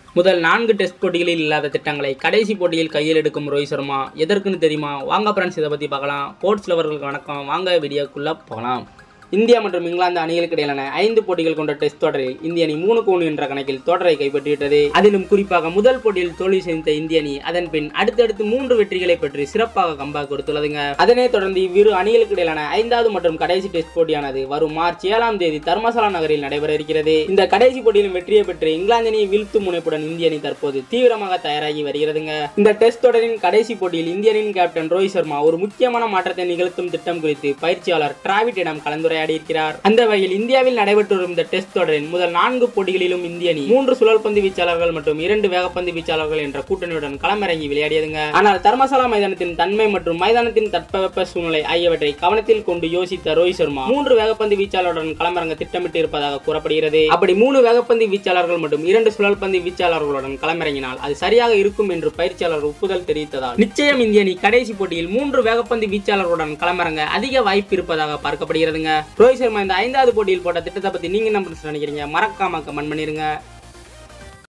முதல் நான்கு டெஸ்ட் போட்டிகளில் இல்லாத திட்டங்களை கடைசி போட்டியில் கையில் எடுக்கும் ரோஹித் சர்மா எதற்குன்னு தெரியுமா வாங்க ஃப்ரெண்ட்ஸ் இதை பற்றி பார்க்கலாம் ஸ்போர்ட்ஸ் லவர்களுக்கு வணக்கம் வாங்க வீடியோக்குள்ளே போகலாம் இந்தியா மற்றும் இங்கிலாந்து அணிகளுக்கு இடையிலான ஐந்து போட்டிகள் கொண்ட டெஸ்ட் தொடரில் இந்திய அணி மூணுக்கு ஒன்று என்ற கணக்கில் தொடரை கைப்பற்றிவிட்டது அதிலும் குறிப்பாக முதல் போட்டியில் தோல்வி செய்த இந்திய அணி அதன் பின் அடுத்தடுத்து மூன்று வெற்றிகளை பெற்று சிறப்பாக கம்பேக் கொடுத்துள்ளதுங்க அதனைத் தொடர்ந்து இவ்விரு அணிகளுக்கு இடையிலான ஐந்தாவது மற்றும் கடைசி டெஸ்ட் போட்டியானது வரும் மார்ச் ஏழாம் தேதி தர்மசாலா நகரில் நடைபெற இருக்கிறது இந்த கடைசி போட்டியிலும் வெற்றியை பெற்று இங்கிலாந்து அணியை வீழ்த்தும் முனைப்புடன் இந்திய அணி தற்போது தீவிரமாக தயாராகி வருகிறதுங்க இந்த டெஸ்ட் தொடரின் கடைசி போட்டியில் இந்திய அணியின் கேப்டன் ரோஹித் சர்மா ஒரு முக்கியமான மாற்றத்தை நிகழ்த்தும் திட்டம் குறித்து பயிற்சியாளர் டிராவிட்டிடம் கலந்துரையாடி இருக்கிறார் அந்த வகையில் இந்தியாவில் நடைபெற்று வரும் இந்த டெஸ்ட் தொடரின் முதல் நான்கு போட்டிகளிலும் இந்திய அணி மூன்று சுழல்பந்து வீச்சாளர்கள் மற்றும் இரண்டு வேகப்பந்து வீச்சாளர்கள் என்ற கூட்டணியுடன் களமிறங்கி விளையாடியதுங்க ஆனால் தர்மசாலா மைதானத்தின் தன்மை மற்றும் மைதானத்தின் தட்பவெப்ப சூழ்நிலை ஆகியவற்றை கவனத்தில் கொண்டு யோசித்த ரோஹித் சர்மா மூன்று வேகப்பந்து வீச்சாளருடன் களமிறங்க திட்டமிட்டு இருப்பதாக கூறப்படுகிறது அப்படி மூணு வேகப்பந்து வீச்சாளர்கள் மற்றும் இரண்டு சுழல்பந்து வீச்சாளர்களுடன் களமிறங்கினால் அது சரியாக இருக்கும் என்று பயிற்சியாளர் ஒப்புதல் தெரிவித்ததால் நிச்சயம் இந்திய அணி கடைசி போட்டியில் மூன்று வேகப்பந்து வீச்சாளர்களுடன் களமிறங்க அதிக வாய்ப்பு இருப்பதாக பார்க்கப்படுகிறதுங்க ரோஹித் சர்மா இந்த ஐந்தாவது போட்டியில் போட்ட திட்டத்தை பத்தி நீங்க என்ன நினைக்கிறீங்க மறக்காம கமெண்ட் பண்ணிருங்க